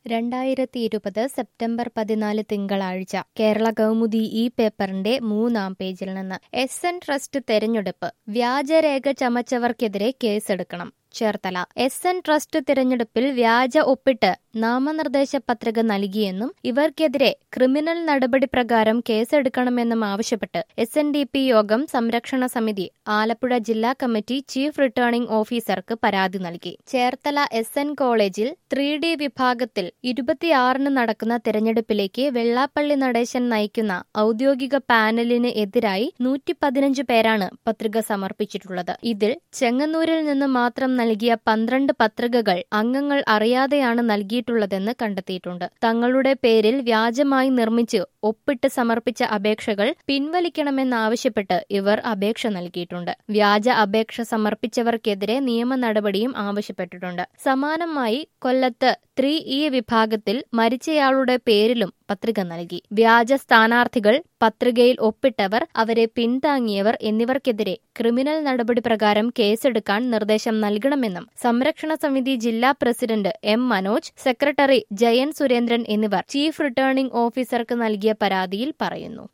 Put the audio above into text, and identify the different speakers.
Speaker 1: രണ്ടായിരത്തി ഇരുപത് സെപ്റ്റംബർ പതിനാല് തിങ്കളാഴ്ച കേരള കൗമുദി ഈ പേപ്പറിന്റെ മൂന്നാം പേജിൽ നിന്ന് എസ് എൻ ട്രസ്റ്റ് തെരഞ്ഞെടുപ്പ് വ്യാജരേഖ ചമച്ചവർക്കെതിരെ കേസെടുക്കണം ചേർത്തല എസ് എൻ ട്രസ്റ്റ് തിരഞ്ഞെടുപ്പിൽ വ്യാജ ഒപ്പിട്ട് നാമനിർദ്ദേശ പത്രിക നൽകിയെന്നും ഇവർക്കെതിരെ ക്രിമിനൽ നടപടി പ്രകാരം കേസെടുക്കണമെന്നും ആവശ്യപ്പെട്ട് എസ് എൻ ഡി പി യോഗം സംരക്ഷണ സമിതി ആലപ്പുഴ ജില്ലാ കമ്മിറ്റി ചീഫ് റിട്ടേണിംഗ് ഓഫീസർക്ക് പരാതി നൽകി ചേർത്തല എസ് എൻ കോളേജിൽ ത്രീ ഡി വിഭാഗത്തിൽ ഇരുപത്തിയാറിന് നടക്കുന്ന തിരഞ്ഞെടുപ്പിലേക്ക് വെള്ളാപ്പള്ളി നടേശൻ നയിക്കുന്ന ഔദ്യോഗിക പാനലിന് എതിരായി നൂറ്റി പതിനഞ്ച് പേരാണ് പത്രിക സമർപ്പിച്ചിട്ടുള്ളത് ഇതിൽ ചെങ്ങന്നൂരിൽ നിന്ന് മാത്രം നൽകിയ പന്ത്രണ്ട് പത്രികകൾ അംഗങ്ങൾ അറിയാതെയാണ് നൽകിയിട്ടുള്ളതെന്ന് കണ്ടെത്തിയിട്ടുണ്ട് തങ്ങളുടെ പേരിൽ വ്യാജമായി നിർമ്മിച്ച് ഒപ്പിട്ട് സമർപ്പിച്ച അപേക്ഷകൾ പിൻവലിക്കണമെന്നാവശ്യപ്പെട്ട് ഇവർ അപേക്ഷ നൽകിയിട്ടുണ്ട് വ്യാജ അപേക്ഷ സമർപ്പിച്ചവർക്കെതിരെ നിയമ നടപടിയും ആവശ്യപ്പെട്ടിട്ടുണ്ട് സമാനമായി കൊല്ലത്ത് ത്രീ ഇ വിഭാഗത്തിൽ മരിച്ചയാളുടെ പേരിലും പത്രിക നൽകി വ്യാജ സ്ഥാനാർത്ഥികൾ പത്രികയിൽ ഒപ്പിട്ടവർ അവരെ പിന്താങ്ങിയവർ എന്നിവർക്കെതിരെ ക്രിമിനൽ നടപടി പ്രകാരം കേസെടുക്കാൻ നിർദ്ദേശം നൽകണമെന്നും സംരക്ഷണ സമിതി ജില്ലാ president M Manoj secretary Jayan Surendran എന്നിവർ ചീഫ് റിട്ടേണിംഗ് ഓഫീസർക്ക് നൽകിയ പരാതിയിൽ പറയുന്നു